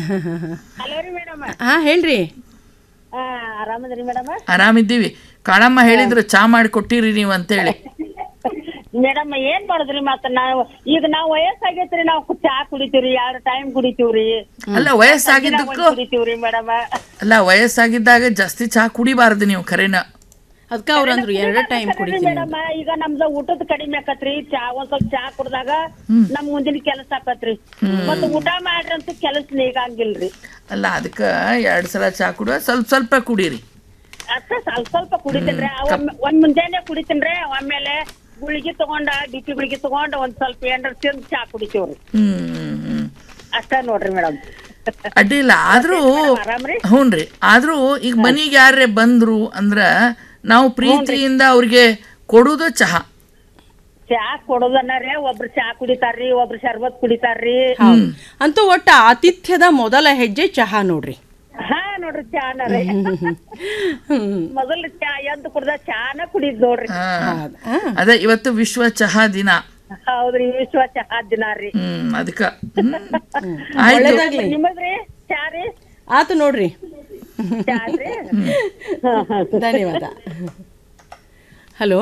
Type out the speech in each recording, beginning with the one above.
Hello ರೀ madam ಹಾ ಹೇಳ್ರಿ ಆರಾಮದ್ರಿ ಮೇಡಮ್ ಆರಾಮಿದ್ದೀವಿ ಕಾಳಮ್ಮ ಹೇಳಿದ್ರು ಚಾ ಮಾಡಿ ಕೊಟ್ಟಿರಿ ನೀವು ಅಂತೇಳಿ ಮೇಡಮ್ ಏನ್ ಮಾಡುದ್ರಿ ಮತ್ತ ನಾವು ಈಗ ನಾವ್ ವಯಸ್ಸಾಗೈತ್ರಿ ನಾವು ಚಾ ಕುಡಿತೀವ್ರಿ ಎರಡು ಟೈಮ್ ಕುಡಿತೀವ್ರಿ ಅಲ್ಲ ವಯಸ್ಸಾಗಿದ್ದಕ್ಕೂ ಕುಡಿತೀವ್ರಿ ಮೇಡಮ್ ಅಲ್ಲ ವಯಸ್ಸಾಗಿದ್ದಾಗ ಜಾಸ್ತಿ ಚಹಾ ಕುಡಿಬಾರ್ದು ನೀವು ಖರೇನ ಅದಕ್ಕೆ ಅವ್ರು ಅಂದ್ರು ಎರಡು ಟೈಮ್ ಕುಡಿತೀನಿ ಮೇಡಮ್ ಈಗ ನಮ್ದ ಊಟದ ಕಡಿಮೆ ಆಕತ್ರಿ ಚಾ ಒಂದ್ ಸ್ವಲ್ಪ ಚಾ ಕುಡ್ದಾಗ ನಮ್ ಮುಂದಿನ ಕೆಲಸ ಆಕತ್ರಿ ಮತ್ತ ಊಟ ಮಾಡ್ರಿ ಅಂತ ಕೆಲಸ ನೀಗಂಗಿಲ್ರಿ ಅಲ್ಲ ಅದಕ್ಕೆ ಎರಡು ಸಲ ಚಹಾ ಕುಡಿಯೋ ಸ್ವಲ್ಪ ಸ್ವಲ್ಪ ಕುಡೀರಿ ಅಷ್ಟ ಸ್ವಲ್ಪ ಸ್ವಲ್ಪ ಕುಡಿತೀನ್ರಿ ಒಮ್ಮೆ- ಒಂದ್ ಮುಂಜಾನೆ ಕುಡಿತೀನ್ರಿ ಆಮೇಲೆ ಗುಳಿಗೆ ತಗೊಂಡ ಬಿ ಪಿ ಗುಳಿಗೆ ತಗೊಂಡ ಒಂದ್ ಸ್ವಲ್ಪ ಏನಾರ ತಿಂದ್ ಚಾ ಕುಡಿತೀವ್ರಿ ಹ್ಮ್ ಹ್ಮ್ ಅಷ್ಟ ನೋಡ್ರಿ ಮೇಡಮ್ ಅಡ್ಡಿಲ್ಲ ಆದ್ರೂ ಆರಾಮ್ರಿ ಹ್ಞೂನ್ರಿ ಆದ್ರೂ ಈಗ ಮನಿಗೆ ಯಾರೇ ಬಂದ್ರು ಅಂದ್ರ ನಾವು ಪ್ರೀತಿಯಿಂದ ಅವ್ರಿಗೆ ಕೊಡುದು ಚಹಾ ಚಾ ಕೊಡೋದನ್ನರೇ ಒಬ್ರು ಚಾ ಕುಡಿತಾರ್ರಿ ಒಬ್ರು ಶರ್ಬತ್ ಕುಡಿತಾರ್ರಿ ಹೌದು ಅಂತೂ ಒಟ್ಟ ಆತಿಥ್ಯದ ಮೊದಲ ಹೆಜ್ಜೆ ಚಹಾ ನೋಡ್ರಿ ಹಾ ನೋಡ್ರಿ ಚಾನರೇ ಹ್ಮ್ ಮೊದಲು ಚಾ ಎದ್ದು ಕುಡ್ದ ಚಾನ ಕುಡಿದ್ ನೋಡ್ರಿ ಹಾ. ಹೌದ್. ಆ, ಅದೇ ಇವತ್ತು ವಿಶ್ವ ಚಹಾ ದಿನ ಹೌದ್ರಿ ವಿಶ್ವ ಚಹಾ ದಿನ ರೀ ಹ್ಮ್ ಅದಕ್ಕ ಹ್ಮ್. ಆಯ್ತು ಒಳ್ಳೇದಾಗ್ಲಿ ನಿಮ್ಮದ್ರಿ ಚಾ ರೀ ಆತು ನೋಡ್ರಿ ಚಾ ರೀ ಹಾ ಹಾ ಧನ್ಯವಾದ ಹಲೋ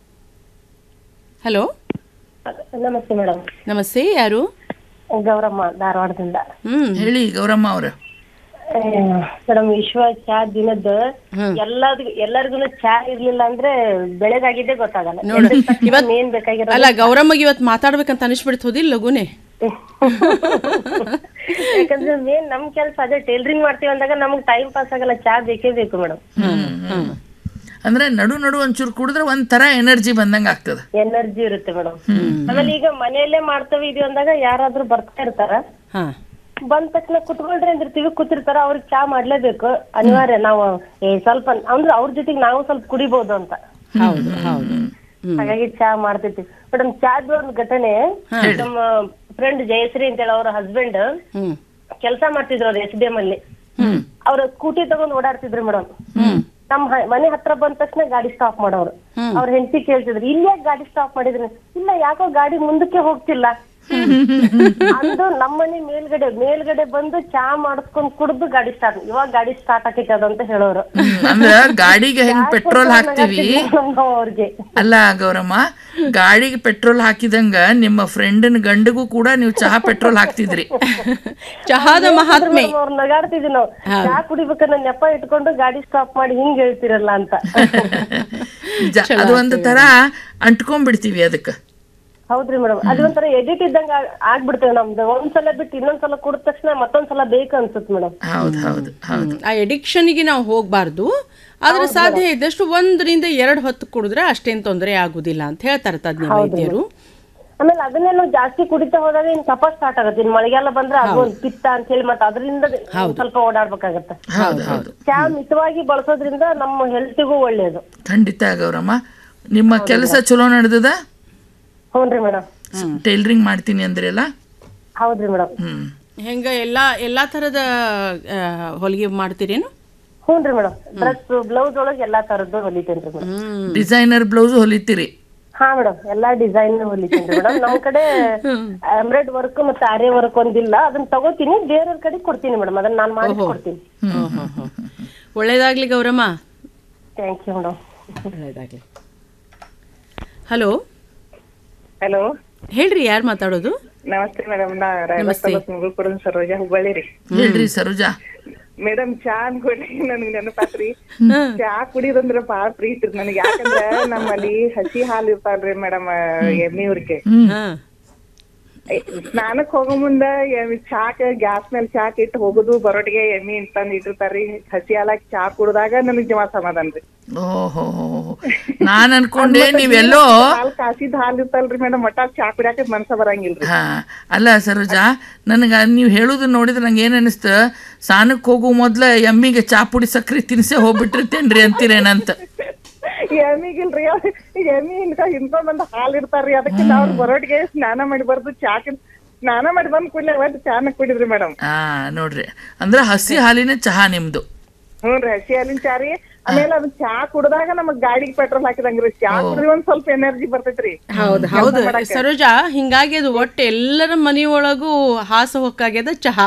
ಹಲೋ ನಮಸ್ತೆ ಮೇಡಮ್ ನಮಸ್ತೆ ಯಾರು ಗೌರಮ್ಮ ಧಾರವಾಡದಿಂದ ಹ್ಮ್ ಹೇಳಿ ಗೌರಮ್ಮ ಅವ್ರ ಮೇಡಮ್ ವಿಶ್ವ ಚಾ ದಿನದ ಎಲ್ಲದ್ ಎಲ್ಲರಿಗೂ ಚಾ ಇರ್ಲಿಲ್ಲ ಅಂದ್ರೆ ಬೆಳಗಾಗಿದ್ದೇ ಗೊತ್ತಾಗಲ್ಲ ನೋಡು ಎದ್ದ ತಕ್ಷಣ ಇವತ್ ಮೇನ್ ಬೇಕಾಗಿರೋ ಅಲ್ಲ ಗೌರಮ್ಮಗೆ ಇವತ್ತು ಮಾತಾಡ್ಬೇಕಂತ ಅನಿಸ್ಬಿಡ್ತು ಹೋದಿಲ್ಲ ಲಗುನೆ ಯಾಕಂದ್ರೆ ಮೇನ್ ನಮ್ ಕೆಲ್ಸ ಅದೇ ಟೈಲರಿಂಗ್ ಮಾಡ್ತೀವಿ ಅಂದಾಗ ನಮ್ಗ್ ಟೈಮ್ ಪಾಸ್ ಆಗಲ್ಲ ಚಾ ಬೇಕೇ ಬೇಕು ಮೇಡಮ್ ಅಂದ್ರೆ ನಡು ನಡು ಒಂಚೂರು ಕುಡಿದ್ರೆ ಒಂಥರ ಎನರ್ಜಿ ಬಂದಂಗ ಆಗ್ತದ ಎನರ್ಜಿ ಇರುತ್ತೆ ಮೇಡಮ್ ಆಮೇಲೆ ಈಗ ಮನೆಯಲ್ಲೇ ಮಾಡ್ತೇವೆ ಇದು ಅಂದಾಗ ಯಾರಾದ್ರೂ ಬರ್ತಾ ಇರ್ತಾರ ಹಾ ಬಂದ ತಕ್ಷಣ ಕುತ್ಕೊಳ್ರಿ ಅಂದಿರ್ತೀವಿ ಕೂತಿರ್ತಾರ ಅವ್ರಿಗೆ ಚಾ ಮಾಡ್ಲೇಬೇಕು ಅನಿವಾರ್ಯ ನಾವು ಏ ಸ್ವಲ್ಪ ಅಂದ್ರೆ ಅವ್ರ ಜೊತೆಗೆ ನಾವು ಸ್ವಲ್ಪ ಕುಡಿಬಹುದು ಅಂತ ಹೌದು ಹೌದು ಹಾಗಾಗಿ ಚಾ ಮಾಡ್ತಿರ್ತೀವಿ ಮೇಡಮ್ ಚಾದ ಒಂದು ಘಟನೆ ನಮ್ಮ ಫ್ರೆಂಡ್ ಜಯಶ್ರೀ ಅಂತೇಳಿ ಅವ್ರ ಹಸ್ಬೆಂಡ್ ಹ್ಮ್ ಕೆಲಸ ಮಾಡ್ತಿದ್ರು ಅವ್ರು ಎಸ್ ಡಿ ಎಂ ಅಲ್ಲಿ ಅವ್ರ ಸ್ಕೂಟಿ ತಗೊಂಡ್ ಓಡಾಡ್ತಿದ್ರು ಮೇಡಮ್ ನಮ್ ಹ- ಮನೆ ಹತ್ರ ಬಂದ ತಕ್ಷಣ ಗಾಡಿ ಸ್ಟಾಪ್ ಮಾಡೋರು ಅವ್ರ ಹೆಂಡತಿ ಕೇಳ್ತಿದ್ರು ಇಲ್ಲಿ ಯಾಕೆ ಗಾಡಿ ಸ್ಟಾಪ್ ಮಾಡಿದ್ರಿ ಇಲ್ಲ ಯಾಕೋ ಗಾಡಿ ಮುಂದಕ್ಕೆ ಹೋಗ್ತಿಲ್ಲ ಅಂದು ನಮ್ಮನೆ ಮೇಲ್ಗಡೆ ಮೇಲ್ಗಡೆ ಬಂದು ಚಾ ಮಾಡಿಸ್ಕೊಂಡ್ ಕುಡ್ದು ಗಾಡಿ ಸ್ಟಾರ್ಟ್ ಇವಾಗ ಗಾಡಿ ಸ್ಟಾರ್ಟ್ ಆಕೈತೆ ಅಂತ ಹೇಳೋರು ಹ್ಮ್. ಅಂದ್ರ ಗಾಡಿಗೆ ಹೆಂಗ್ ಪೆಟ್ರೋಲ್ ಹಾಕ್ತಿವಿ ಅವ್ರಿಗೆ ಅಲ್ಲ ಗೌರಮ್ಮ ಗಾಡಿಗೆ ಪೆಟ್ರೋಲ್ ಹಾಕಿದಂಗ ನಿಮ್ಮ ಫ್ರೆಂಡನ್ ಗಂಡಗೂ ಕೂಡ ನೀವು ಚಹಾ ಪೆಟ್ರೋಲ್ ಹಾಕ್ತಿದ್ರಿ ಚಹಾದ ಮಹಾತ್ಮೆ ಅವ್ರು ನಗಾಡ್ತಿದ್ವಿ ನಾವು ಚಾ ಕುಡಿಬೇಕನ್ನ ನೆಪ ಇಟ್ಕೊಂಡು ಗಾಡಿ ಸ್ಟಾಪ್ ಮಾಡಿ ಹಿಂಗ್ ಹೇಳ್ತಿರಲ್ಲ ಅಂತ ಜ- ಅದು ಒಂದು ತರ ಅಂಟ್ಕೊಂಡ್ಬಿಡ್ತೀವಿ ಅದಕ್ಕ ಹೌದ್ರಿ ಮೇಡಮ್ ಅದು ಒಂಥರ ಎಡಿಟ್ ಇದ್ದಂಗ ಆಗ್- ಆಗ್ಬಿಡ್ತೇವೆ ನಮ್ದು ಒಂದ್ಸಲ ಬಿಟ್ಟು ಇನ್ನೊಂದ್ಸಲ ಕುಡಿದ ತಕ್ಷಣ ಮತ್ತೊಂದ್ಸಲ ಬೇಕು ಅನ್ಸುತ್ತೆ ಮೇಡಮ್ ಹೌದು ಹೌದು ಹೌದು ಆ ಎಡಿಕ್ಷನ್ಗೆ ನಾವು ಹೋಗಬಾರ್ದು ಆದ್ರೆ ಸಾಧ್ಯ ಇದ್ದಷ್ಟು ಒಂದರಿಂದ ಎರಡು ಹೊತ್ತು ಕುಡಿದ್ರೆ ಅಷ್ಟೇನು ತೊಂದರೆ ಆಗುದಿಲ್ಲ ಅಂತ ಹೇಳ್ತಾರೆ ತಜ್ಞ ವೈದ್ಯರು ಆಮೇಲೆ ಅದನ್ನೇ ನಾವು ಜಾಸ್ತಿ ಕುಡಿತಾ ಹೋದಾಗ ಇನ್ ಕಫ ಸ್ಟಾರ್ಟ್ ಆಗುತ್ತೆ ಇನ್ ಮಳೆಗಾಲ ಬಂದ್ರೆ ಅದು ಒಂದು ಪಿತ್ತ ಅಂತ ಹೇಳಿ ಮತ್ತೆ ಅದರಿಂದ ಸ್ವಲ್ಪ ಓಡಾಡ್ಬೇಕಾಗತ್ತೆ ಹೌದು ಹೌದು ಚಾ ಮಿತವಾಗಿ ಬಳಸೋದ್ರಿಂದ ನಮ್ಮ ಹೆಲ್ತಿಗೂ ಒಳ್ಳೇದು ಖಂಡಿತ ಗೌರಮ್ಮ ನಿಮ್ಮ ಕೆಲಸ ಚಲೋ ನಡೆದದ ಹ್ಞೂನ್ರಿ ಮೇಡಮ್ ಟೈಲರಿಂಗ್ ಮಾಡ್ತೀನಿ ಅಂದ್ರಲ್ಲ ಹೌದ್ರಿ ಮೇಡಮ್ ಹ್ಮ್ ಹೆಂಗ ಎಲ್ಲಾ ಎಲ್ಲಾ ತರದ ಆ, ಹೊಲಿಗೆ ಮಾಡ್ತೀರೇನು ಹ್ಞೂನ್ರಿ ಮೇಡಮ್ ಡ್ರೆಸ್ ಬ್ಲೌಸ್ ಒಳಗೆ ಎಲ್ಲಾ ತರದ್ದು ಹೊಲಿತೇನ್ರಿ ಮೇಡಮ್ ಡಿಸೈನರ್ ಬ್ಲೌಸ್ ಹೊಲಿತೀರಿ ಹಾ ಮೇಡಮ್ ಎಲ್ಲಾ ಡಿಸೈನ್ ಹೊಲಿತೀನಿ ಮೇಡಮ್ ನಮ್ ಕಡೆ ಎಂಬ್ರಾಯ್ಡ್ ವರ್ಕ್ ಮತ್ತೆ ಆರೆ ವರ್ಕ್ ಒಂದಿಲ್ಲ ಅದನ್ನ ತಗೋತೀನಿ ಬೇರೆಯವ್ರ ಕಡೆ ಕೊಡ್ತೀನಿ ಮೇಡಮ್ ಅದನ್ನ ನಾನ್ ಮಾಡಿ ಕೊಡ್ತೀನಿ ಒಳ್ಳೇದಾಗ್ಲಿ ಗೌರಮ್ಮ ಥ್ಯಾಂಕ್ ಯು ಮೇಡಮ್ ಒಳ್ಳೇದಾಗ್ಲಿ ಹಲೋ ಹಲೋ ಹೇಳ್ರಿ ಯಾರು ಮಾತಾಡೋದು ನಮಸ್ತೆ ಮೇಡಮ್ ನಾ ರಾಯಬಾಗ್ ಮುಗುಳ್ಕೊಡನ್ ಸರೋಜಾ ಹುಬ್ಬಳ್ಳಿ ರೀ ಹೇಳ್ರಿ ಸರೋಜಾ ಮೇಡಮ್ ಚಾ ಅನ್ಕೊಡ್ರಿ ನನಗ್ ನೆನಪಾತ್ರಿ ಚಾ ಕುಡಿಯೋದಂದ್ರ ಬಾಳ ಪ್ರೀತಿ ರೀ ನನಗ್ ಯಾಕಂದ್ರ ನಮ್ಮಲ್ಲಿ ಹಸಿ ಹಾಲ್ ಇರ್ತಾವ್ರಿ ಮೇಡಮ್ ಎಮ್ಮಿಯವ್ರಿಗೆ ಹಾ ಸ್ನಾನಕ್ ಹೋಗೋ ಮುಂದ ಎಮ್ಮಿ ಚಾಕ್ ಗ್ಯಾಸ್ ಮೇಲೆ ಚಾಕ್ ಇಟ್ಟು ಹೋಗುದು ಬರೋಟಿಗೆ ಎಮ್ಮಿ ತಂದ್ ಇಟ್ಟಿರ್ತಾರ್ರಿ ಹಸಿ ಹಾಲಾಕ್ ಚಾ ಕುಡ್ದಾಗ ನನಗ್ ಜಮಾ ಸಮಾಧಾನ ರೀ ಓಹೋ ನಾನ್ ಅನ್ಕೊಂಡೆ ನೀವೆಲ್ಲೋ ಹಾಲ್ ಕಾಸಿದ್ ಹಾಲ್ ಇರ್ತಲ್ರಿ ಮೇಡಮ್ ಒಟ್ಟ ಚಾ ಕುಡಿಯಾಕ ಮನ್ಸ ಬರಂಗಿಲ್ರಿ ಹಾ ಅಲ್ಲ ಸರೋಜಾ ನನಗ ನೀವು ಹೇಳುದು ನೋಡಿದ್ರೆ ನಂಗೆ ಏನ್ ಅನಿಸ್ತ ಸಾನಕ್ ಹೋಗೋ ಮೊದ್ಲ ಎಮ್ಮಿಗೆ ಚಾ ಪುಡಿ ಸಕ್ರಿ ತಿನ್ಸೆ ಹೋಗ್ಬಿಟ್ಟಿರ್ತೇನ್ರಿ ಅಂತೀರೇನಂತ ಎಮ್ಮಿಗಿಲ್ರಿ ಎಮ್ಮಿ ಹಿಂಡ್ಕ ಹಿಂಡ್ಕೊಂಡ್ ಬಂದ್ ಹಾಲ್ ಇರ್ತಾರ್ರಿ ಅದಕ್ಕೆ ನಾವ್ ಬರೋಟಿಗೆ ಸ್ನಾನ ಮಾಡಿ ಬರ್ದು ಚಾಕ್ ಸ್ನಾನ ಮಾಡಿ ಬಂದ್ ಕೂಡ್ಲೆ ಒಟ್ಟು ಚಾನ ಕುಡಿದ್ರಿ ಮೇಡಮ್ ಹಾ ನೋಡ್ರಿ ಅಂದ್ರ ಹಸಿ ಹಾಲಿನ ಚಹಾ ನಿಮ್ದು ಹ್ಞೂನ್ರಿ ಹಸಿ ಹಾಲಿನ ಚಾ ರೀ ಆಮೇಲೆ ಅದು ಚಾ ಕುಡ್ದಾಗ ನಮಗ್ ಗಾಡಿಗೆ ಪೆಟ್ರೋಲ್ ಹಾಕಿದಂಗ್ರಿ ಚಾ ಕುಡಿದ್ರೆ ಒಂದ್ ಸ್ವಲ್ಪ ಎನರ್ಜಿ ಬರ್ತೈತ್ರಿ ಹೌದು ಹೌದು ಸರೋಜಾ ಹಿಂಗಾಗಿ ಅದು ಒಟ್ಟು ಎಲ್ಲರ ಮನೆಯೊಳಗೂ ಹಾಸ ಹೊಕ್ಕಾಗ್ಯದ ಚಹಾ